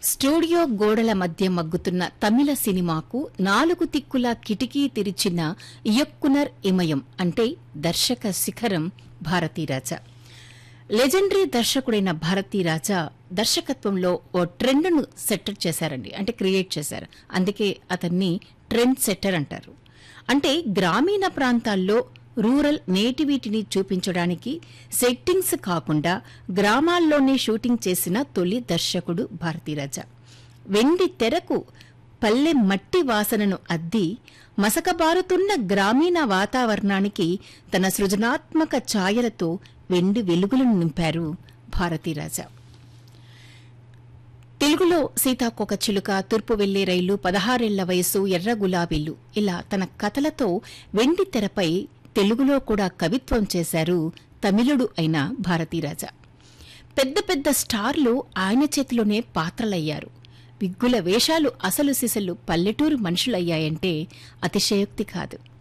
studio గోడల మధ్య మగ్గుతున్న తమిళ సినిమాకు నాలుగు తిక్కుల కిటికీ తెరిచిన ఇయక్కునర్ ఇమయం అంటే దర్శక శిఖరం భారతీరాజా లెజెండరీ దర్శకుడైన భారతీరాజా దర్శకత్వంలో ఓ ట్రెండ్ను సెట్టర్ చేశారండి అంటే క్రియేట్ చేశారు అందుకే అతన్ని ట్రెండ్ సెట్టర్ అంటారు అంటే గ్రామీణ ప్రాంతాల్లో రూరల్ నేటివిటీని చూపించడానికి సెట్టింగ్స్ కాకుండా గ్రామాల్లోనే షూటింగ్ చేసిన తొలి దర్శకుడు భారతీరాజా వెండి తెరకు పల్లె మట్టి వాసనను అద్ది మసకబారుతున్న గ్రామీణ వాతావరణానికి తన సృజనాత్మక ఛాయలతో వెండి వెలుగులను నింపారు భారతీరాజా తెలుగులో సీతాకోక చిలుక తూర్పు వెళ్లే రైలు పదహారేళ్ల వయసు ఎర్ర గులాబీలు ఇలా తన కథలతో వెండి తెరపై తెలుగులో కూడా కవిత్వం చేశారు తమిళుడు అయిన భారతీరాజా పెద్ద పెద్ద స్టార్లు ఆయన చేతిలోనే పాత్రలయ్యారు విగ్గుల వేషాలు అసలు సిసలు పల్లెటూరు మనుషులయ్యాయంటే అతిశయోక్తి కాదు